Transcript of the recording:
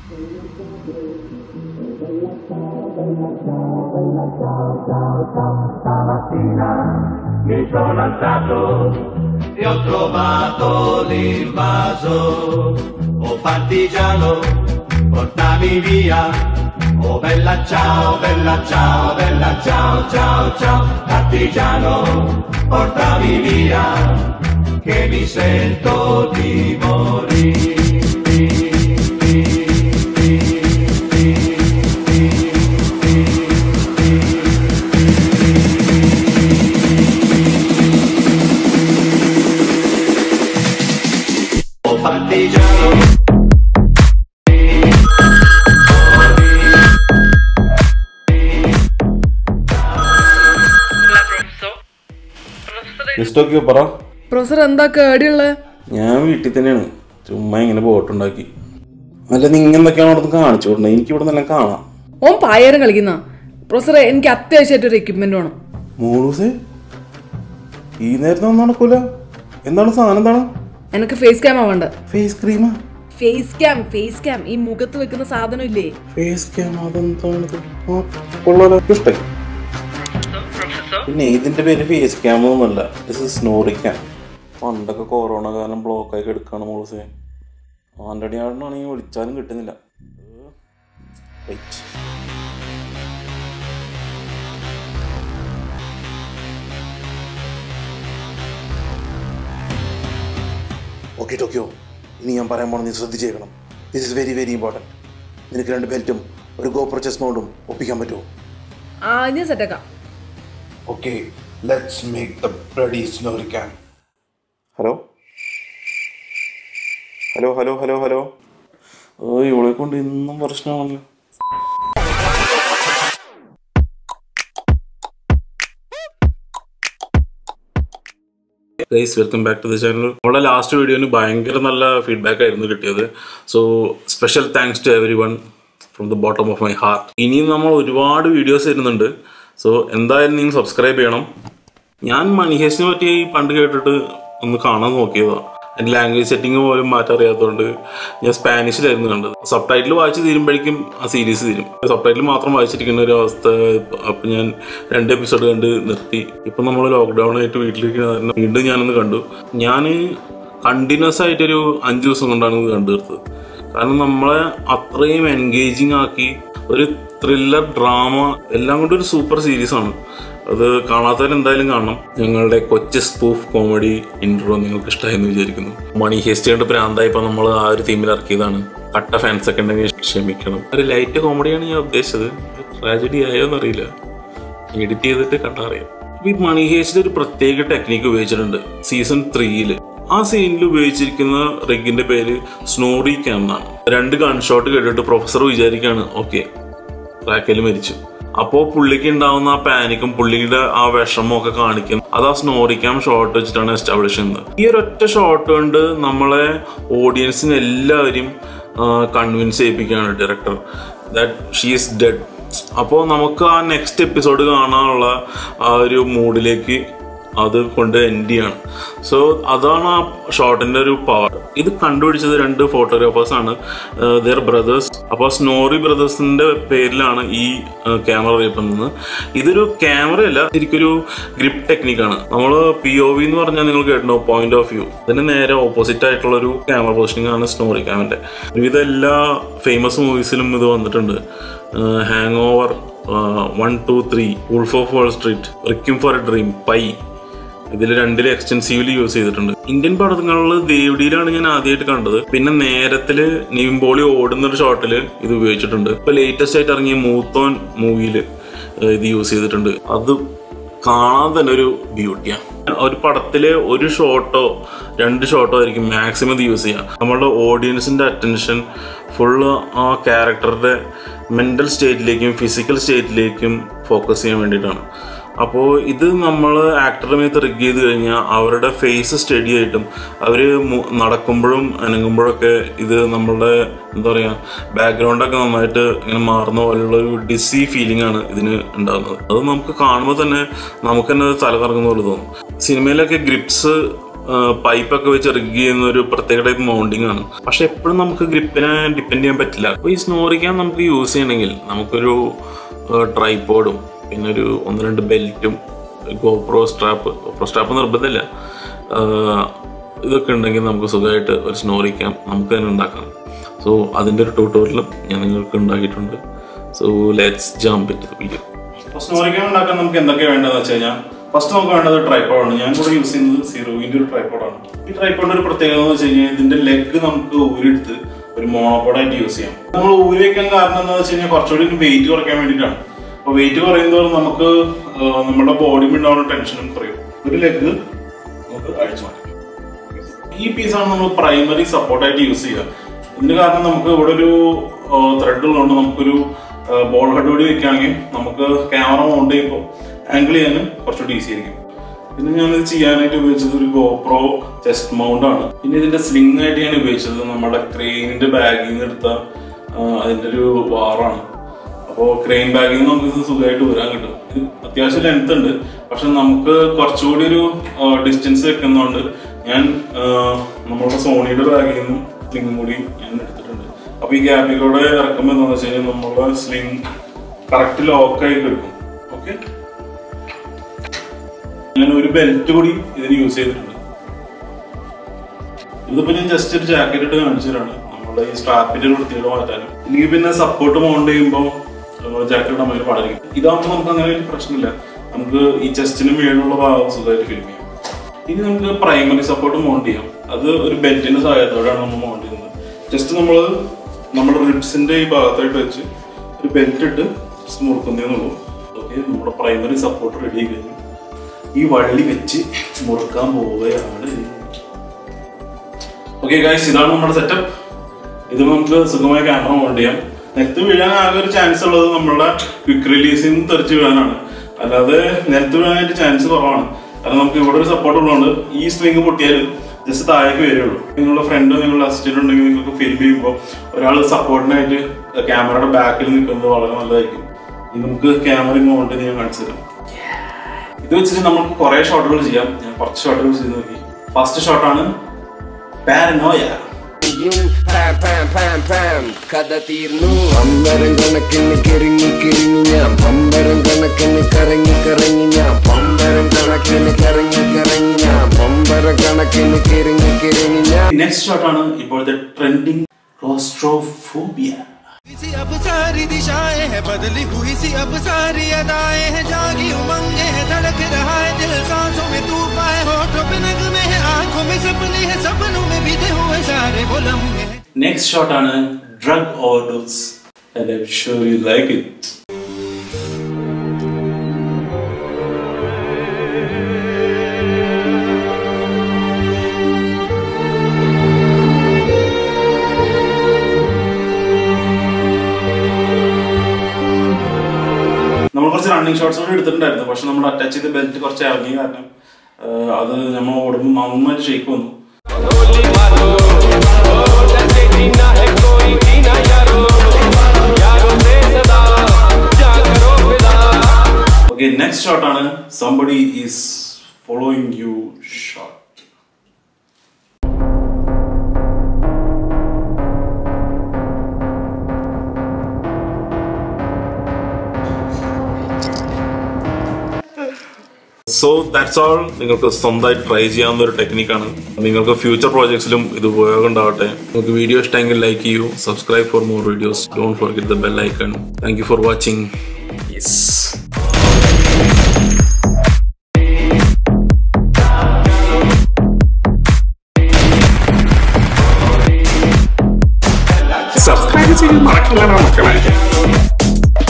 Stamattina mi sono alzato e ho trovato l'invaso. Oh partigiano, portami via. Oh bella ciao, bella ciao, bella ciao, ciao, ciao. Partigiano, portami via, che mi sento di morire. Oh partigiano. ഇഷ്ടമൊക്കെയോ പറ professor എന്താ കേടിയുള്ളത് ഞാൻ വീട്ടിൽ തന്നെയാണ് ചുമ്മാ ഇങ്ങനെ ബോട്ടുണ്ടാക്കി അല്ല നിങ്ങൾ എന്തൊക്കെയാണ് അവിടെ കാണിച്ചു കൊടുക്കുന്നത് എനിക്ക് ഇവിടെ നിന്നെല്ലാം കാണാം ഓൻ പായരം കളിക്കുന്ന പ്രൊഫസർ എനിക്ക് അത്യാവശ്യമായിട്ട് ഒരു എക്യുപ്മെന്റ് വേണം മൂളൂസേ ഈ നേരത്തെ ഒന്നും നടക്കൂല എന്താണ് സാധനം എന്താണ് എനിക്ക് ഫേസ് ക്യാം ആവണ്ട ഫേസ് ക്രീമാ ഫേസ് ക്യാം ഫേസ് ക്യാം ഈ മുഖത്ത് വെക്കുന്ന സാധനം ഇല്ലേ ഫേസ് ക്യാം അതെന്താണത് ആ, കൊള്ളാലോ ഇഷ്ടായി പിന്നെ ഇതിന്റെ പേര് ഫേസ് ക്യാം ഒന്നുമല്ല ഇത് സ്നോറി ക്യാം പണ്ടൊക്കെ കൊറോണ കാലം ബ്ലോക്കായി കിടക്കാണ് മോളൂസേ ആൻ്റണി ആടിനാണെങ്കിൽ വിളിച്ചാലും കിട്ടുന്നില്ല Wait. ഓക്കെ ടോക്കിയോ ഇനി ഞാൻ പറയാൻ പോണത് നീ ശ്രദ്ധിച്ചേക്കണം this is very very important നിനക്ക് രണ്ട് ബെൽറ്റും ഒരു ഗോപ്രോ ചെസ് മൗണ്ടും ഒപ്പിക്കാൻ പറ്റുമോ ആ ഞാൻ സെറ്റാക്കാം okay let's make the bloody snorricam hello hello hello hello hello ഓ ഇവളെ കൊണ്ട് ഇന്നും പ്രശ്നമാണല്ലോ guys welcome back to the channel നമ്മുടെ ലാസ്റ്റ് വീഡിയോന് ഭയങ്കര നല്ല ഫീഡ്ബാക്ക് ആയിരുന്നു കിട്ടിയത് so special thanks to everyone from the bottom of my heart ഇനിയും നമ്മൾ ഒരുപാട് വീഡിയോസ് വരുന്നുണ്ട് സോ എന്തായാലും നിങ്ങൾ സബ്സ്ക്രൈബ് ചെയ്യണം ഞാൻ മണിഹേഷിനെ പറ്റി പണ്ട് കേട്ടിട്ട് ഒന്ന് കാണാൻ നോക്കിയതാണ് എൻ്റെ ലാംഗ്വേജ് സെറ്റിംഗ് പോലും മാറ്റാൻ അറിയാത്തതുകൊണ്ട് ഞാൻ സ്പാനിഷിലായിരുന്നു കണ്ടത് സബ് ടൈറ്റിൽ വായിച്ച് തീരുമ്പോഴേക്കും ആ സീരീസ് തീരും സബ് ടൈറ്റിൽ മാത്രം വായിച്ചിരിക്കുന്ന ഒരു അവസ്ഥ അപ്പം ഞാൻ രണ്ട് എപ്പിസോഡ് കണ്ട് നിർത്തി ഇപ്പം നമ്മൾ ലോക്ക്ഡൗൺ ആയിട്ട് വീട്ടിലിരിക്കുന്ന കാരണം വീണ്ടും ഞാനൊന്ന് കണ്ടു ഞാൻ കണ്ടിന്യൂസ് ആയിട്ടൊരു അഞ്ച് ദിവസം കൊണ്ടാണ് ഇത് കണ്ടു തീർത്തത് കാരണം നമ്മളെ അത്രയും എൻഗേജിങ് ആക്കി ഒരു ത്രില്ലർ ഡ്രാമ എല്ലാം കൊണ്ടും ഒരു സൂപ്പർ സീരീസ് ആണ് അത് കാണാത്തവർ എന്തായാലും കാണണം ഞങ്ങളുടെ കൊച്ചു സ്പൂഫ് കോമഡി ഇൻട്രോ നിങ്ങൾക്ക് ഇഷ്ടമായെന്ന് വിചാരിക്കുന്നു മണി ഹേസ്റ്റ് കൊണ്ട് പ്രാന്തായപ്പോൾ നമ്മൾ ആ ഒരു തീമിൽ ഇറക്കിയതാണ് കട്ട ഫാൻസ് ഒക്കെ ഉണ്ടെങ്കിൽ ക്ഷമിക്കണം ഒരു ലൈറ്റ് കോമഡിയാണ് ഞാൻ ഉദ്ദേശിച്ചത് ട്രാജഡി ആയോ എന്നറിയില്ല എഡിറ്റ് ചെയ്തിട്ട് കണ്ടറിയാം ഈ മണി ഹേസ്റ്റിൽ ഒരു പ്രത്യേക ടെക്നിക്ക് ഉപയോഗിച്ചിട്ടുണ്ട് സീസൺ ത്രീയിൽ ആ സീനിൽ ഉപയോഗിച്ചിരിക്കുന്ന റിഗിന്റെ പേര് സ്നോറി ക്യാം എന്നാണ് രണ്ട് ഗൺഷോട്ട് കേട്ടിട്ട് പ്രൊഫസർ വിചാരിക്കുകയാണ് ഓക്കെ റാക്കൽ മരിച്ചു അപ്പോൾ പുള്ളിക്ക് ഉണ്ടാവുന്ന ആ പാനിക്കും പുള്ളിയുടെ ആ വിഷമം ഒക്കെ കാണിക്കും അത് ആ സ്നോറിക്കാം ഷോട്ട് വെച്ചിട്ടാണ് എസ്റ്റാബ്ലിഷ് ചെയ്യുന്നത് ഈ ഒരു ഒറ്റ ഷോട്ട് കൊണ്ട് നമ്മളെ ഓഡിയൻസിന് എല്ലാവരും കൺവിൻസ് ചെയ്യിപ്പിക്കുകയാണ് director that she is dead അപ്പോൾ നമുക്ക് ആ നെക്സ്റ്റ് എപ്പിസോഡ് കാണാനുള്ള ആ ഒരു മൂഡിലേക്ക് അത് കൊണ്ട് എൻഡ് ചെയ്യാണ് സോ അതാണ് ആ ഷോട്ടിന്റെ ഒരു പവർ ഇത് കണ്ടുപിടിച്ചത് രണ്ട് ഫോട്ടോഗ്രാഫേഴ്സ് ആണ് ദർ ബ്രദേഴ്സ് അപ്പോൾ സ്നോറി ബ്രദേഴ്സിന്റെ പേരിലാണ് ഈ ക്യാമറ അറിയപ്പെടുന്നത് ഇതൊരു ക്യാമറ അല്ല ശരിക്കൊരു ഗ്രിപ്പ് ടെക്നിക്കാണ് നമ്മൾ പി ഒ വി എന്ന് പറഞ്ഞാൽ നിങ്ങൾ കേട്ടോ പോയിന്റ് ഓഫ് വ്യൂ ഇതിന് നേരെ ഓപ്പോസിറ്റ് ആയിട്ടുള്ള ഒരു ക്യാമറ പൊസിഷനിങ് ആണ് സ്നോറി ക്യാമിന്റെ വിവിധ എല്ലാ ഫേമസ് മൂവീസിലും ഇത് വന്നിട്ടുണ്ട് hangover one two three wolf of wall street requiem for a dream pi ഇതിൽ രണ്ടിലും എക്സ്റ്റൻസീവ്ലി യൂസ് ചെയ്തിട്ടുണ്ട് ഇന്ത്യൻ പടങ്ങളിൽ ദേവിഡിയിലാണ് ഞാൻ ആദ്യമായിട്ട് കണ്ടത് പിന്നെ നേരത്തില് നിവിംബോളി ഓടുന്ന ഒരു ഷോട്ടില് ഇത് ഉപയോഗിച്ചിട്ടുണ്ട് ഇപ്പൊ ലേറ്റസ്റ്റ് ആയിട്ട് ഇറങ്ങിയ മൂത്തോൻ മൂവിയില് ഇത് യൂസ് ചെയ്തിട്ടുണ്ട് അത് കാണാൻ തന്നെ ഒരു ബ്യൂട്ടിയാണ് ഒരു പടത്തിലെ ഒരു ഷോട്ടോ രണ്ട് ഷോട്ടോ ആയിരിക്കും മാക്സിമം ഇത് യൂസ് ചെയ്യുക നമ്മളുടെ ഓഡിയൻസിന്റെ അറ്റൻഷൻ ഫുള്ള് ആ ക്യാരക്ടറുടെ മെന്റൽ സ്റ്റേറ്റിലേക്കും ഫിസിക്കൽ സ്റ്റേറ്റിലേക്കും ഫോക്കസ് ചെയ്യാൻ വേണ്ടിയിട്ടാണ് അപ്പോൾ ഇത് നമ്മൾ ആക്ടറുടെ മേത്ത് റിഗ് ചെയ്ത് കഴിഞ്ഞാൽ അവരുടെ ഫേസ് സ്റ്റഡി ആയിട്ടും അവർ നടക്കുമ്പോഴും അനങ്ങുമ്പോഴൊക്കെ ഇത് നമ്മളുടെ എന്താ പറയുക ബാക്ക്ഗ്രൗണ്ടൊക്കെ നന്നായിട്ട് ഇങ്ങനെ മാറുന്ന പോലെയുള്ള ഒരു ഡിസി ഫീലിംഗ് ആണ് ഇതിന് ഉണ്ടാകുന്നത് അത് നമുക്ക് കാണുമ്പോൾ തന്നെ നമുക്ക് തന്നെ തല കറങ്ങുന്ന പോലെ തോന്നും സിനിമയിലൊക്കെ ഗ്രിപ്സ് പൈപ്പൊക്കെ വെച്ച് റിഗ് ചെയ്യുന്ന ഒരു പ്രത്യേക ടൈപ്പ് മൗണ്ടിങ് ആണ് പക്ഷെ എപ്പോഴും നമുക്ക് ഗ്രിപ്പിനെ ഡിപ്പെൻഡ് ചെയ്യാൻ പറ്റില്ല അപ്പോൾ ഈ സ്നോറിക്കാൻ നമുക്ക് യൂസ് ചെയ്യണമെങ്കിൽ നമുക്കൊരു ട്രൈപ്പോഡും പിന്നെ ഒരു ഒന്ന് രണ്ട് ബെൽറ്റും ഗോപ്രോ സ്ട്രാപ്പ് ഗോപ്രോ സ്ട്രാപ്പ് നിർബന്ധമില്ല ആഹ് ഇതൊക്കെ ഉണ്ടെങ്കിൽ നമുക്ക് സുഖമായിട്ട് ഒരു സ്നോറിക്കാം നമുക്ക് തന്നെ ഉണ്ടാക്കാം സോ അതിൻ്റെ ഒരു ട്യൂട്ടോറിയലും ഞാൻ നിങ്ങൾക്ക് ഉണ്ടാക്കിയിട്ടുണ്ട് so let's jump it video snorricam ഉണ്ടാക്കാൻ നമുക്ക് എന്തൊക്കെയാണ് വേണ്ടതെന്ന് വെച്ച് കഴിഞ്ഞാൽ ഫസ്റ്റ് നമുക്ക് വേണ്ടത് ട്രൈപ്പോഡാണ് ഞാൻ കൂടെ യൂസ് ചെയ്യുന്നത് സീറോവിൻ്റെ ഒരു ട്രൈപ്പോഡാണ് ഈ ട്രൈപ്പോഡിന്റെ ഒരു പ്രത്യേകത എന്ന് വെച്ച് കഴിഞ്ഞാൽ ഇതിന്റെ ലെഗ് നമുക്ക് ഊരിയെടുത്ത് ഒരു മോണോപോഡായിട്ട് യൂസ് ചെയ്യാം നമ്മൾ ഊരി വെക്കാൻ കാരണം എന്താണെന്ന് വെച്ച് കഴിഞ്ഞാൽ കുറച്ചുകൂടി വെയിറ്റ് കുറയ്ക്കാൻ വേണ്ടിയിട്ടാണ് അപ്പോൾ വെയിറ്റ് കുറയുന്നതോറും നമുക്ക് ആ, നമ്മുടെ ബോഡിയിൽ ഉണ്ടാവുന്ന ടെൻഷനും കുറയും ഒരു ലെഗ് നമുക്ക് അഴിച്ചു മാറ്റാം ഈ പീസാണ് നമ്മൾ പ്രൈമറി സപ്പോർട്ടായിട്ട് യൂസ് ചെയ്യുക ഇതിന് കാരണം നമുക്ക് ഇവിടെ ഒരു ത്രെഡ് ഉള്ളതുകൊണ്ട് നമുക്കൊരു ബോൾ ഹെഡ് കൂടി വെക്കുകയാണെങ്കിൽ നമുക്ക് ക്യാമറ മൗണ്ട് ചെയ്യുമ്പോൾ ആംഗിൾ ചെയ്യാനും കുറച്ചുകൂടി ഈസി ആയിരിക്കും പിന്നെ ഞാനിത് ചെയ്യാനായിട്ട് ഉപയോഗിച്ചത് ഒരു ഗോപ്രോ ചെസ്റ്റ് മൗണ്ട് ആണ് പിന്നെ ഇതിന്റെ സ്ലിംഗ് ആയിട്ട് ഞാൻ ഉപയോഗിച്ചത് നമ്മുടെ ക്രെയിനിന്റെ ബാഗിൽ നിന്ന് എടുത്ത ആ, അതിന്റെ ഒരു വാറാണ് അപ്പോൾ ക്രെയിൻ ബാഗിൽ നിന്ന് നമുക്ക് ഇത് സുഖമായിട്ട് വരാൻ കിട്ടും ഇത് അത്യാവശ്യം ലെങ്ത് ഉണ്ട് പക്ഷെ നമുക്ക് കുറച്ചുകൂടി ഒരു ഡിസ്റ്റൻസ് വെക്കുന്നതുകൊണ്ട് ഞാൻ ആ, നമ്മുടെ സോണിയുടെ ബാഗിൽ നിന്നും സ്ലിങ്ങും കൂടി ഞാൻ എടുത്തിട്ടുണ്ട് അപ്പൊ ഈ ഗ്യാപ്പിലൂടെ ഇറക്കുമ്പോൾ എന്താണെന്ന് വെച്ച് കഴിഞ്ഞാൽ നമ്മുടെ സ്ലിങ് കറക്റ്റ് ലോക്കായി കിടക്കും ഓക്കെ ഞാൻ ഒരു ബെൽറ്റ് കൂടി ഇതിന് യൂസ് ചെയ്തിട്ടുണ്ട് ഇതിപ്പോ ഞാൻ ജസ്റ്റ് ഒരു ജാക്കറ്റ് ഇട്ട് കാണിച്ചതാണ് നമ്മുടെ ഈ സ്ട്രാപ്പിന്റെ ഒരു വൃത്തിയോട് മാറ്റാനും ഇല്ലെങ്കിൽ പിന്നെ സപ്പോർട്ട് മൗണ്ട് ചെയ്യുമ്പോൾ ജാക്കറ്റ് ഇടാൻ ഭയങ്കര പാടായിരിക്കും ഇതാകുമ്പോൾ നമുക്ക് അങ്ങനെ ഒരു പ്രശ്നമില്ല നമുക്ക് ഈ ചെസ്റ്റിന് മേലുള്ള ഭാഗം സുഖമായിട്ട് ഫിലിം ചെയ്യാം ഇനി നമുക്ക് പ്രൈമറി സപ്പോർട്ട് മൗണ്ട് ചെയ്യാം അത് ഒരു ബെൽറ്റിന്റെ സഹായത്തോടെയാണ് നമ്മൾ മൗണ്ട് ചെയ്യുന്നത് ജസ്റ്റ് നമ്മൾ നമ്മുടെ റിബ്സിന്റെ ഈ ഭാഗത്തായിട്ട് വെച്ച് ഒരു ബെൽറ്റ് ഇട്ട് ജസ്റ്റ് മുറുക്കുന്നേന്നുള്ളൂ ഓക്കെ നമ്മുടെ പ്രൈമറി സപ്പോർട്ട് റെഡി ആയി കഴിഞ്ഞു ഈ വള്ളി വെച്ച് മുറുക്കാൻ പോവുകയാണ് ഓക്കെ ഗൈസ് ഇതാണ് നമ്മുടെ സെറ്റപ്പ് ഇത് നമുക്ക് സുഖമായ ക്യാമറ മൗണ്ട് ചെയ്യാം നിലത്ത് വീഴാൻ ആകെ ഒരു ചാൻസ് ഉള്ളത് നമ്മളുടെ ക്വിക്ക് റിലീസിൽ നിന്ന് തെറിച്ച് വീഴാനാണ് അല്ലാതെ നിലത്ത് വീഴാനായിട്ട് ചാൻസ് കുറവാണ് കാരണം നമുക്ക് ഇവിടെ ഒരു സപ്പോർട്ട് ഉള്ളതുകൊണ്ട് ഈ സ്ട്രിങ് പൊട്ടിയാൽ ജസ്റ്റ് താഴേക്ക് വരുള്ളൂ നിങ്ങളുടെ ഫ്രണ്ട് നിങ്ങളുടെ അസിസ്റ്റന്റ് ഉണ്ടെങ്കിൽ നിങ്ങൾക്ക് ഫിലിം ചെയ്യുമ്പോൾ ഒരാൾ സപ്പോർട്ടിനായിട്ട് ക്യാമറയുടെ ബാക്കിൽ നിൽക്കുന്നത് വളരെ നല്ലതായിരിക്കും ഇനി നമുക്ക് ക്യാമറ മൗണ്ട് ഞാൻ കാണിച്ചു തരാം ഇത് വെച്ചിട്ട് നമുക്ക് കുറെ ഷോട്ടുകൾ ചെയ്യാം ഞാൻ കുറച്ച് ഷോട്ടുകൾ ചെയ്ത് നോക്കി ഫസ്റ്റ് ഷോട്ടാണ് പാരനോയ പാം പാം പാം പാം കഥ തീർന്നു പമ്പരം കണക്കിന് കിറങ്ങി കിറങ്ങി ഞാൻ പമ്പരം കണക്കിന് കറങ്ങി കറങ്ങി ഞാൻ പമ്പരം കണക്കിന് കറങ്ങി കറങ്ങി ഞാൻ പമ്പര കണക്കിന് കിറങ്ങി കിറങ്ങി ഞാൻ നെക്സ്റ്റ് ഷോട്ടാണ് ഇപ്പോഴത്തെ ട്രെൻഡിങ് ക്ലോസ്ട്രോഫോബിയ सी अब सारी दिशाएं हैं बदली हुई सी अब सारी अदाएं हैं जागी उमंगे हैं धड़क रहा है दिल सांसों में तूफान है होठों पे नगमे है आंखों में सपने हैं सपनों में बीते हुए सारे वो लम्हे हैं നെക്സ്റ്റ് ഷോട്ടാണ് drug overdose and I sure you like it നമ്മൾ കുറച്ച് റണ്ണിങ് ഷോട്ട്സ് കൂടി എടുത്തിട്ടുണ്ടായിരുന്നു പക്ഷെ നമ്മൾ അറ്റാച്ച് ചെയ്ത ബെൽറ്റ് കുറച്ച് ഇറങ്ങി കാരണം ആ, അത് നമ്മൾ ഓടുമ്പോൾ നന്നായിട്ട് ഷേക്ക് വന്നു ഓക്കെ നെക്സ്റ്റ് ഷോട്ടാണ് somebody is following you shot so that's all നിങ്ങൾക്ക് സ്വന്തമായിട്ട് ട്രൈ ചെയ്യാവുന്ന ഒരു ടെക്നിക്കാണ് നിങ്ങൾക്ക് ഫ്യൂച്ചർ പ്രോജക്ട്സിലും ഇത് ഉപയോഗം ഉണ്ടാവട്ടെ നിങ്ങൾക്ക് വീഡിയോ ഇഷ്ടമെങ്കിൽ ലൈക്ക് ചെയ്യൂ subscribe for more videos don't forget the bell icon thank you for watching yes subscribe ചെയ്യാൻ മറക്കില്ല മക്കളെ